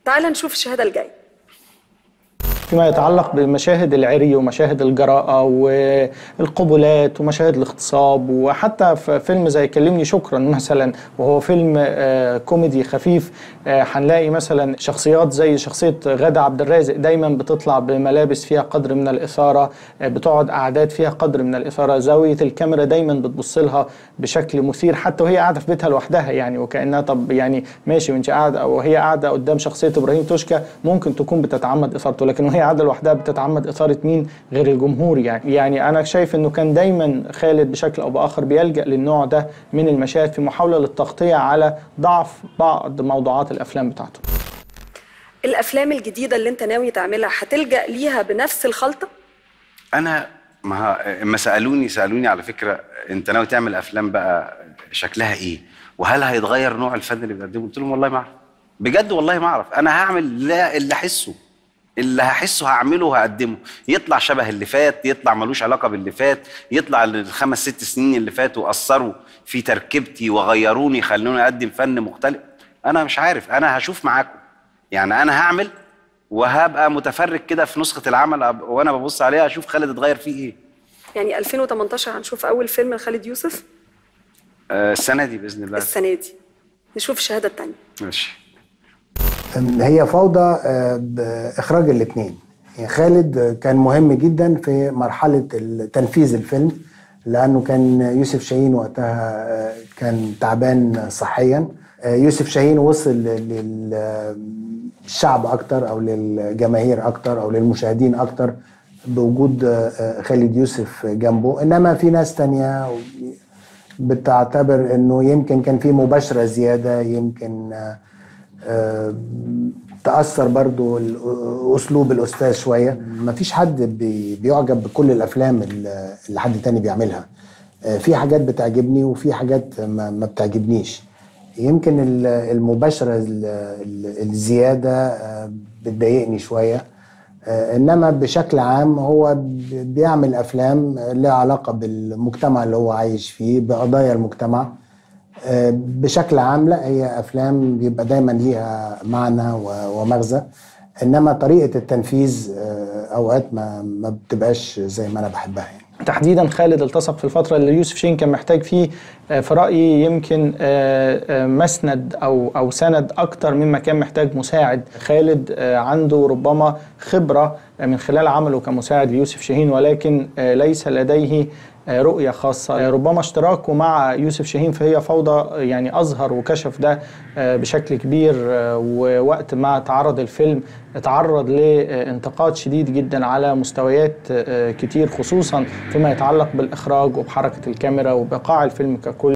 تعال نشوف الشهاده الجايه فيما يتعلق بمشاهد العري ومشاهد الجراءة والقبلات ومشاهد الاغتصاب وحتى في فيلم زي كلمني شكرا مثلا وهو فيلم آه، كوميدي خفيف آه، هنلاقي مثلا شخصيات زي شخصية غادة عبد الرازق دايما بتطلع بملابس فيها قدر من الإثارة آه، بتقعد أعداد فيها قدر من الإثارة زاوية الكاميرا دايما بتبص لها بشكل مثير حتى وهي قاعدة في بيتها لوحدها يعني وكأنها طب يعني ماشي وانت قاعدة أو هي قاعدة قدام شخصية إبراهيم توشكا ممكن تكون بتتعمد إثارته لكن وهي قاعدة لوحدها بتتعمد إثارة مين غير الجمهور يعني يعني أنا شايف إنه كان دايما خالد بشكل أو بآخر بيلجأ للنوع ده من المشاهد في محاولة للتغطية على ضعف بعض موضوعات الأفلام بتاعته الافلام الجديده اللي انت ناوي تعملها هتلجا ليها بنفس الخلطه انا ما ها- اما سالوني سالوني على فكره انت ناوي تعمل افلام بقى شكلها ايه وهل هيتغير نوع الفن اللي بتقدمه قلت لهم والله ما اعرف بجد والله ما اعرف انا هعمل لا اللي احسه اللي هحسه هعمله وهقدمه يطلع شبه اللي فات يطلع ملوش علاقه باللي فات يطلع الخمس ست سنين اللي فاتوا اثروا في تركيبتي وغيروني خلوني اقدم فن مختلف انا مش عارف انا هشوف معاكم يعني انا هعمل وهبقى متفرج كده في نسخه العمل أب- وانا ببص عليها اشوف خالد اتغير فيه ايه يعني 2018 هنشوف اول فيلم لخالد يوسف آه، السنه دي باذن الله السنه دي نشوف الشهاده الثانيه ماشي هي فوضى آه، باخراج الاثنين يعني خالد كان مهم جدا في مرحله تنفيذ الفيلم لانه كان يوسف شاهين وقتها آه، كان تعبان صحيا آه، يوسف شاهين وصل للشعب اكتر او للجماهير اكتر او للمشاهدين اكتر بوجود آه، خالد يوسف جنبه انما في ناس تانية بتعتبر انه يمكن كان في مباشره زياده يمكن آه، آه، تأثر برضو ال- أسلوب الأستاذ شوية مفيش حد بي- بيعجب بكل الأفلام اللي اللي حد تاني بيعملها آه، في حاجات بتعجبني وفي حاجات ما ما بتعجبنيش يمكن ال- المباشرة ال- ال- الزيادة آه، بتضايقني شوية آه، انما بشكل عام هو ب- بيعمل افلام لها علاقه بالمجتمع اللي هو عايش فيه بقضايا المجتمع آه، بشكل عام لا هي افلام بيبقى دايما ليها معنى و- ومغزى انما طريقه التنفيذ آه، اوقات ما ما بتبقاش زي ما انا بحبها يعني تحديدا خالد التصق في الفترة اللي يوسف شين كان محتاج فيه آه، في رأيي يمكن آه، آه، مسند أو أو سند أكتر مما كان محتاج مساعد خالد آه، عنده ربما خبرة آه، من خلال عمله كمساعد ليوسف شاهين ولكن آه، ليس لديه آه، رؤية خاصة آه، ربما اشتراكه مع يوسف شاهين فهي فوضى آه، يعني أظهر وكشف ده آه، بشكل كبير آه، ووقت ما تعرض الفيلم اتعرض لانتقاد شديد جدا على مستويات آه، كتير خصوصا فيما يتعلق بالإخراج وبحركة الكاميرا وبإيقاع الفيلم ككل